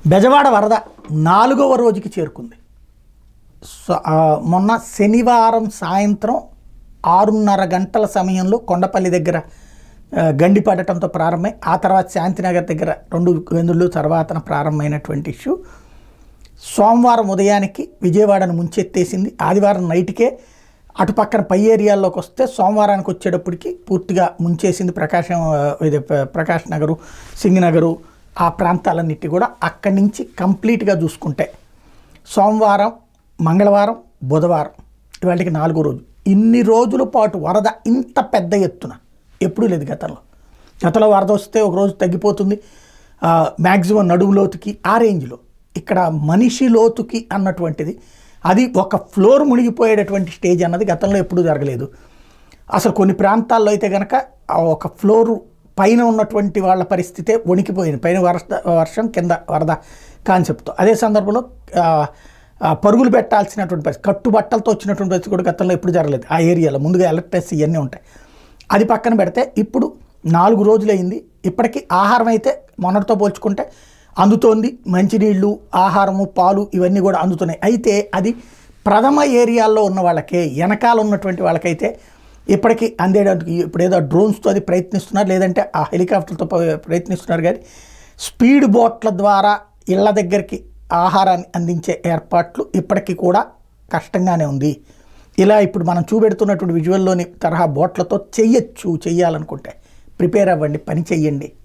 బెజవాడ వరద నాలుగవ రోజుకి చేరుకుంది సో- ఆ, మొన్న శనివారం సాయంత్రం ఆరున్నర గంటల సమయంలో కొండపల్లి దగ్గర ఆ, గండి పడటంతో ప్రారంభమై ఆ తర్వాత శాంతినగర్ దగ్గర రెండు గందులు తర్వాత ప్రారంభమైనటువంటి ఇష్యూ సోమవారం ఉదయానికి విజయవాడను ముంచెత్తేసింది ఆదివారం నైట్కే అటు పక్కన పై ఏరియాల్లోకి వస్తే సోమవారానికి వచ్చేటప్పటికి పూర్తిగా ముంచేసింది ప్రకాశం ఆ, ఇది ప్ర- ప్రకాష్ నగరు సింగనగరు ఆ ప్రాంతాలన్నిటి కూడా అక్కడి నుంచి కంప్లీట్గా చూసుకుంటే సోమవారం మంగళవారం బుధవారం ఇవాళకి నాలుగో రోజు ఇన్ని రోజుల పాటు వరద ఇంత పెద్ద ఎత్తున ఎప్పుడూ లేదు గతంలో గతంలో వరద వస్తే ఒక రోజు తగ్గిపోతుంది మ్యాక్సిమం నడుము లోతుకి ఆ రేంజ్లో ఇక్కడ మనిషి లోతుకి అన్నటువంటిది అది ఒక ఫ్లోర్ మునిగిపోయేటటువంటి స్టేజ్ అన్నది గతంలో ఎప్పుడూ జరగలేదు అసలు కొన్ని ప్రాంతాల్లో అయితే కనుక ఆ ఒక ఫ్లోరు పైన ఉన్నటువంటి వాళ్ళ పరిస్థితే వణికిపోయింది పైన వర్ష వర్షం కింద వరద కాన్సెప్ట్తో అదే సందర్భంలో ఆ, ఆ, పరుగులు పెట్టాల్సినటువంటి పరిస్థితి కట్టుబట్టలతో వచ్చినటువంటి పరిస్థితి కూడా గతంలో ఎప్పుడు జరగలేదు ఆ ఏరియాలో ముందుగా ఎలక్ట్రిసిటీ ఇవన్నీ ఉంటాయి అది పక్కన పెడితే ఇప్పుడు నాలుగు రోజులైంది ఇప్పటికీ ఆహారం అయితే మొన్నటితో పోల్చుకుంటే అందుతోంది మంచినీళ్ళు ఆహారము పాలు ఇవన్నీ కూడా అందుతున్నాయి అయితే అది ప్రథమ ఏరియాల్లో ఉన్న వాళ్ళకే వెనకాల ఉన్నటువంటి వాళ్ళకైతే ఇప్పటికీ అందేయడానికి ఇప్పుడు ఏదో డ్రోన్స్తో అది ప్రయత్నిస్తున్నారు లేదంటే ఆ హెలికాప్టర్తో ప- ప్రయత్నిస్తున్నారు కానీ స్పీడ్ బోట్ల ద్వారా ఇళ్ళ దగ్గరికి ఆహారాన్ని అందించే ఏర్పాట్లు ఇప్పటికీ కూడా కష్టంగానే ఉంది ఇలా ఇప్పుడు మనం చూపెడుతున్నటువంటి విజువల్లోని తరహా బోట్లతో చెయ్యొచ్చు చెయ్యాలనుకుంటే ప్రిపేర్ అవ్వండి పని చెయ్యండి